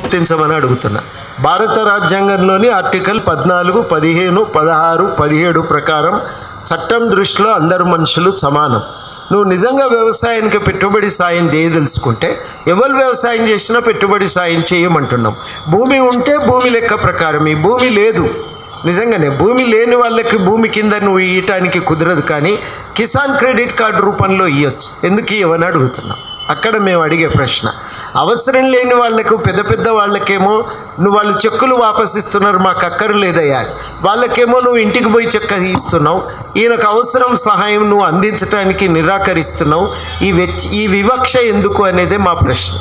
గుర్తించమని అడుగుతున్నా భారత రాజ్యాంగంలోని ఆర్టికల్ పద్నాలుగు పదిహేను పదహారు పదిహేడు ప్రకారం చట్టం దృష్టిలో అందరు మనుషులు సమానం నువ్వు నిజంగా వ్యవసాయానికి పెట్టుబడి సాయం చేయదలుచుకుంటే ఎవరు వ్యవసాయం చేసినా పెట్టుబడి సాయం చేయమంటున్నాం భూమి ఉంటే భూమి లెక్క ప్రకారం ఈ భూమి లేదు నిజంగానే భూమి లేని వాళ్ళకి భూమి కింద నువ్వు ఇవ్వటానికి కుదరదు కానీ కిసాన్ క్రెడిట్ కార్డు రూపంలో ఇవ్వచ్చు ఎందుకు ఇవ్వని అడుగుతున్నాం అక్కడ మేము అడిగే ప్రశ్న అవసరం లేని వాళ్ళకు పెద్ద పెద్ద వాళ్ళకేమో నువ్వు వాళ్ళు చెక్కులు వాపసిస్తున్నారు మాకు అక్కర్లేదయ్యా వాళ్ళకేమో నువ్వు ఇంటికి పోయి చెక్క ఇస్తున్నావు ఈయనకు అవసరం సహాయం నువ్వు అందించడానికి నిరాకరిస్తున్నావు ఈ వెచ్ ఈ వివక్ష ఎందుకు అనేదే మా ప్రశ్న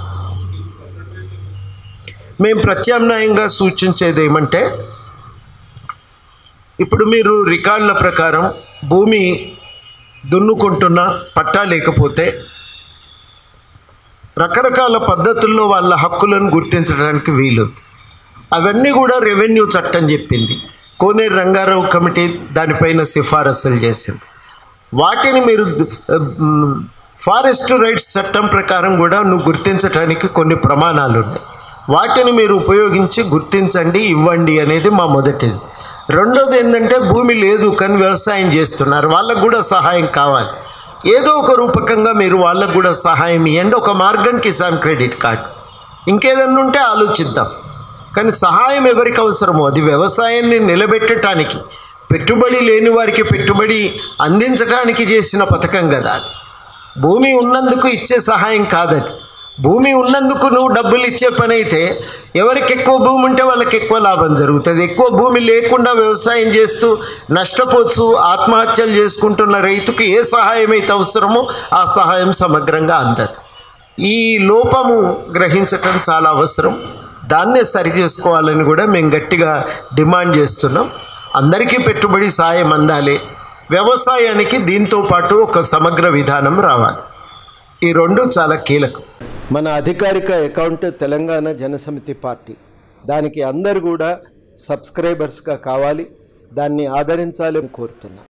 మేము ప్రత్యామ్నాయంగా సూచించేది ఏమంటే ఇప్పుడు మీరు రికార్డుల ప్రకారం భూమి దున్నుకుంటున్న పట్టా లేకపోతే రకరకాల పద్ధతుల్లో వాళ్ళ హక్కులను గుర్తించడానికి వీలుంది అవన్నీ కూడా రెవెన్యూ చట్టం చెప్పింది కోనేరు రంగారావు కమిటీ దానిపైన సిఫారసులు చేసింది వాటిని మీరు మ్, ఫారెస్ట్ రైట్స్ చట్టం ప్రకారం కూడా నువ్వు గుర్తించడానికి కొన్ని ప్రమాణాలు ఉన్నాయి వాటిని మీరు ఉపయోగించి గుర్తించండి ఇవ్వండి అనేది మా మొదటిది రెండోది ఏంటంటే భూమి లేదు కానీ వ్యవసాయం చేస్తున్నారు వాళ్ళకు కూడా సహాయం కావాలి ఏదో ఒక రూపకంగా మీరు వాళ్ళకు కూడా సహాయం ఇవ్వండి ఒక మార్గం కిసాన్ క్రెడిట్ కార్డు ఇంకేదన్నా ఉంటే ఆలోచిద్దాం కానీ సహాయం ఎవరికి అవసరమో అది వ్యవసాయాన్ని నిలబెట్టడానికి పెట్టుబడి లేని వారికి పెట్టుబడి అందించడానికి చేసిన పథకం కదా అది భూమి ఉన్నందుకు ఇచ్చే సహాయం కాదది భూమి ఉన్నందుకు నువ్వు డబ్బులు ఇచ్చే పని అయితే ఎవరికి ఎక్కువ భూమి ఉంటే వాళ్ళకి ఎక్కువ లాభం జరుగుతుంది ఎక్కువ భూమి లేకుండా వ్యవసాయం చేస్తూ నష్టపోతూ ఆత్మహత్యలు చేసుకుంటున్న రైతుకు ఏ సహాయం అయితే అవసరమో ఆ సహాయం సమగ్రంగా అందదు ఈ లోపము గ్రహించటం చాలా అవసరం దాన్నే సరి చేసుకోవాలని కూడా మేము గట్టిగా డిమాండ్ చేస్తున్నాం అందరికీ పెట్టుబడి సాయం అందాలి వ్యవసాయానికి దీంతో పాటు ఒక సమగ్ర విధానం రావాలి ఈ రెండు చాలా కీలకం మన అధికారిక అకౌంట్ తెలంగాణ జనసమితి పార్టీ దానికి అందరు కూడా సబ్స్క్రైబర్స్గా కావాలి దాన్ని ఆదరించాలని కోరుతున్నాం